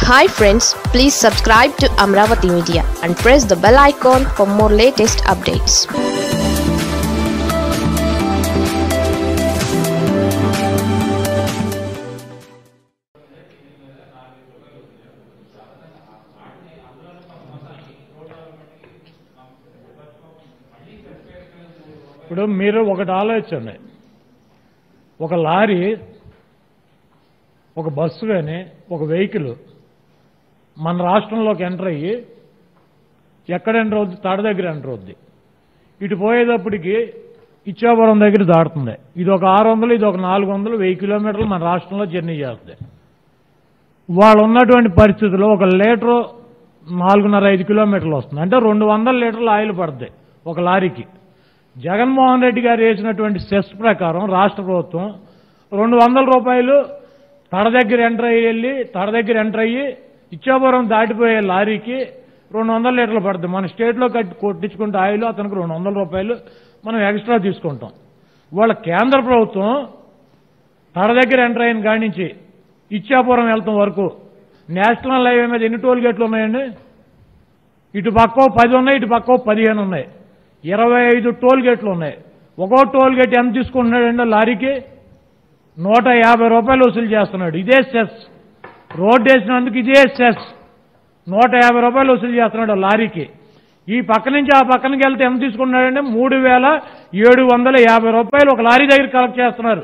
hi friends please subscribe to Amaravati media and press the bell icon for more latest updates ఇప్పుడు మీరు ఒకటి ఆలోచించండి ఒక లారీ ఒక బస్సు కానీ ఒక వెహికల్ మన రాష్ట్రంలోకి ఎంటర్ అయ్యి ఎక్కడ ఎంటర్ అవుద్ది తడ దగ్గర ఎంటర్ అవుద్ది ఇటు పోయేటప్పటికి ఇచ్చాపురం దగ్గర దాటుతుంది ఇది ఒక ఆరు వందలు ఇది ఒక నాలుగు వందలు వెయ్యి కిలోమీటర్లు మన రాష్ట్రంలో జర్నీ చేస్తుంది వాళ్ళు ఉన్నటువంటి పరిస్థితుల్లో ఒక లీటరు నాలుగున్నర ఐదు కిలోమీటర్లు వస్తుంది అంటే రెండు వందల లీటర్లు ఆయిల్ పడుతుంది ఒక లారీకి జగన్మోహన్ రెడ్డి గారు వేసినటువంటి సెస్ ప్రకారం రాష్ట్ర ప్రభుత్వం రెండు వందల రూపాయలు తడ దగ్గర ఎంటర్ అయ్యి వెళ్ళి తడ దగ్గర ఎంటర్ అయ్యి ఇచ్చాపురం దాటిపోయే లారీకి రెండు వందల లీటర్లు పడుతుంది మన స్టేట్లో కట్టి కొట్టించుకుంటే ఆయిల్ అతనికి రెండు వందల రూపాయలు మనం ఎక్స్ట్రా తీసుకుంటాం వాళ్ళ కేంద్ర ప్రభుత్వం తడ దగ్గర ఎంటర్ అయిన కాడి నుంచి ఇచ్చాపురం వెళ్తాం వరకు నేషనల్ హైవే మీద ఎన్ని టోల్ గేట్లు ఉన్నాయండి ఇటు పక్కో పది ఉన్నాయి ఇటు పక్కో పదిహేను ఉన్నాయి ఇరవై ఐదు టోల్ గేట్లు ఉన్నాయి ఒక్కో టోల్ గేట్ ఎంత తీసుకుంటున్నాడండి లారీకి నూట యాభై రూపాయలు వసూలు చేస్తున్నాడు ఇదే సెస్ రోడ్ వేసినందుకు ఇదే సెస్ నూట యాభై రూపాయలు వసూలు చేస్తున్నాడు లారీకి ఈ పక్క నుంచి ఆ పక్కనకి వెళ్తే ఎంత తీసుకుంటున్నాడంటే మూడు వేల ఏడు వందల యాభై రూపాయలు ఒక లారీ దగ్గర కలెక్ట్ చేస్తున్నారు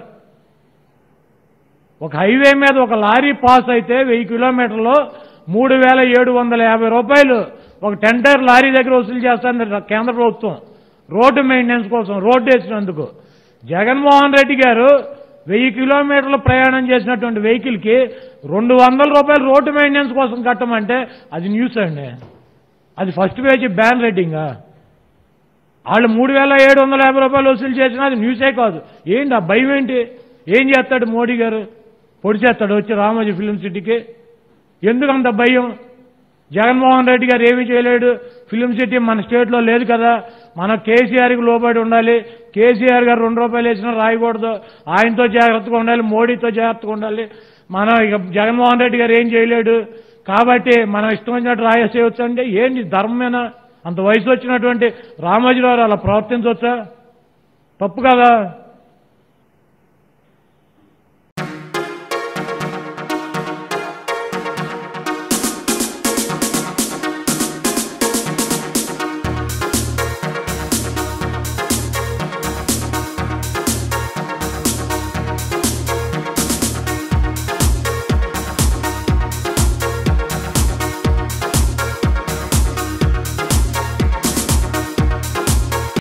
ఒక హైవే మీద ఒక లారీ పాస్ అయితే వెయ్యి కిలోమీటర్లు మూడు వేల ఏడు వందల యాభై రూపాయలు ఒక టెండర్ లారీ దగ్గర వసూలు చేస్తారు కేంద్ర ప్రభుత్వం రోడ్డు మెయింటెనెన్స్ కోసం రోడ్డు వేసినందుకు జగన్మోహన్ రెడ్డి గారు వెయ్యి కిలోమీటర్లు ప్రయాణం చేసినటువంటి వెహికల్కి రెండు వందల రూపాయలు రోడ్డు మెయింటెనెన్స్ కోసం కట్టమంటే అది న్యూస్ అండి అది ఫస్ట్ పేజీ బ్యాన్ రేటింగా వాళ్ళు మూడు వేల ఏడు వందల యాభై రూపాయలు వసూలు చేసినా అది న్యూసే కాదు ఏంటి ఆ భయం ఏంటి ఏం చేస్తాడు మోడీ గారు పొడి చేస్తాడు వచ్చి రామోజీ ఫిలిం సిటీకి ఎందుకు అంత భయం జగన్మోహన్ రెడ్డి గారు ఏమీ చేయలేడు ఫిలిం సిటీ మన స్టేట్లో లేదు కదా మన కేసీఆర్కి లోబడి ఉండాలి కేసీఆర్ గారు రెండు రూపాయలు వేసినా రాయకూడదు ఆయనతో జాగ్రత్తగా ఉండాలి మోడీతో జాగ్రత్తగా ఉండాలి మనం ఇక జగన్మోహన్ రెడ్డి గారు ఏం చేయలేడు కాబట్టి మనం ఇష్టం వచ్చినట్టు రాయేసేయచ్చు అంటే ఏంటి ధర్మమేనా అంత వయసు వచ్చినటువంటి రామోజీరావు అలా ప్రవర్తించవచ్చా తప్పు కదా